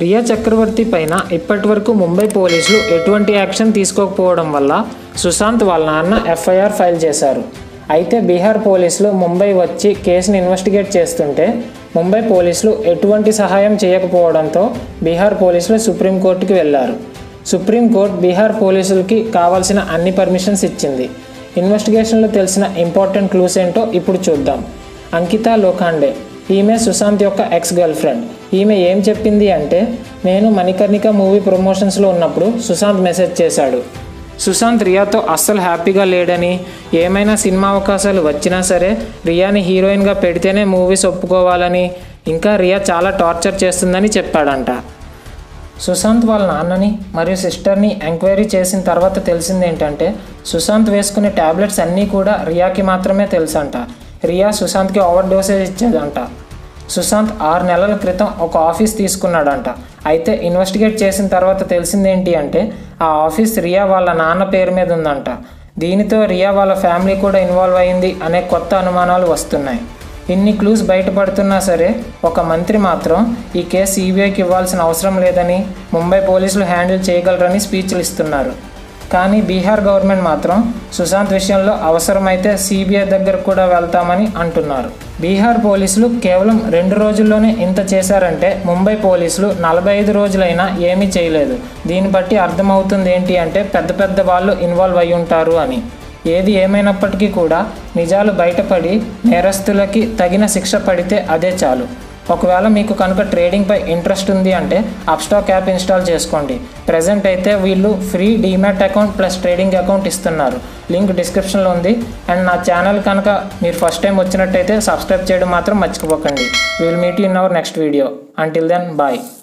రియా చక్రవర్తి పైన ఇప్పటి వరకు ముంబై పోలీసులు ఎటువంటి యాక్షన్ తీసుకోకపోవడం వల్ల సుశాంత్ వాళ్ళ నాన్న ఎఫ్ఐఆర్ ఫైల్ చేశారు అయితే బీహార్ పోలీసులు ముంబై వచ్చి కేసుని ఇన్వెస్టిగేట్ చేస్తుంటే ముంబై పోలీసులు ఎటువంటి సహాయం చేయకపోవడంతో బీహార్ పోలీసులు సుప్రీంకోర్టుకి వెళ్ళారు సుప్రీంకోర్టు బీహార్ పోలీసులకి కావాల్సిన అన్ని పర్మిషన్స్ ఇచ్చింది ఇన్వెస్టిగేషన్లో తెలిసిన ఇంపార్టెంట్ క్లూస్ ఏంటో ఇప్పుడు చూద్దాం అంకిత లోఖాండే ఈమె సుశాంత్ యొక్క ఎక్స్ గర్ల్ ఫ్రెండ్ ఈమె ఏం చెప్పింది అంటే నేను మణికర్ణిక మూవీ ప్రమోషన్స్లో ఉన్నప్పుడు సుశాంత్ మెసేజ్ చేశాడు సుశాంత్ రియాతో అస్సలు హ్యాపీగా లేడని ఏమైనా సినిమా అవకాశాలు వచ్చినా సరే రియాని హీరోయిన్గా పెడితేనే మూవీస్ ఒప్పుకోవాలని ఇంకా రియా చాలా టార్చర్ చేస్తుందని చెప్పాడంట సుశాంత్ వాళ్ళ నాన్నని మరియు సిస్టర్ని ఎంక్వైరీ చేసిన తర్వాత తెలిసింది ఏంటంటే సుశాంత్ వేసుకునే ట్యాబ్లెట్స్ అన్నీ కూడా రియాకి మాత్రమే తెలుసంట రియా సుశాంత్కి ఓవర్ డోసేజ్ ఇచ్చేదంట సుశాంత్ ఆరు నెలల క్రితం ఒక ఆఫీస్ తీసుకున్నాడంట అయితే ఇన్వెస్టిగేట్ చేసిన తర్వాత తెలిసిందేంటి అంటే ఆ ఆఫీస్ రియా వాళ్ళ నాన్న పేరు మీద ఉందంట దీనితో రియా వాళ్ళ ఫ్యామిలీ కూడా ఇన్వాల్వ్ అయింది అనే కొత్త అనుమానాలు వస్తున్నాయి ఇన్ని క్లూస్ బయటపడుతున్నా సరే ఒక మంత్రి మాత్రం ఈ కేసు సిబిఐకి ఇవ్వాల్సిన అవసరం లేదని ముంబై పోలీసులు హ్యాండిల్ చేయగలరని స్పీచ్లు ఇస్తున్నారు కానీ బీహార్ గవర్నమెంట్ మాత్రం సుశాంత్ విషయంలో అవసరమైతే సిబిఐ దగ్గర కూడా వెళ్తామని అంటున్నారు బీహార్ పోలీసులు కేవలం రెండు రోజుల్లోనే ఇంత చేశారంటే ముంబై పోలీసులు నలభై ఐదు రోజులైనా ఏమీ చేయలేదు దీన్ని బట్టి అర్థమవుతుంది ఏంటి అంటే పెద్ద పెద్ద వాళ్ళు ఇన్వాల్వ్ అయి ఉంటారు అని ఏది ఏమైనప్పటికీ కూడా నిజాలు బయటపడి నేరస్తులకి తగిన శిక్ష పడితే అదే చాలు ఒకవేళ మీకు కనుక ట్రేడింగ్పై ఇంట్రెస్ట్ ఉంది అంటే అప్స్టాక్ యాప్ ఇన్స్టాల్ చేసుకోండి ప్రజెంట్ అయితే వీళ్ళు free demat account plus trading account ఇస్తున్నారు లింక్ డిస్క్రిప్షన్లో ఉంది అండ్ నా ఛానల్ కనుక మీరు ఫస్ట్ టైం వచ్చినట్టయితే సబ్స్క్రైబ్ చేయడం మాత్రం మర్చిపోకండి will meet in our next video until then bye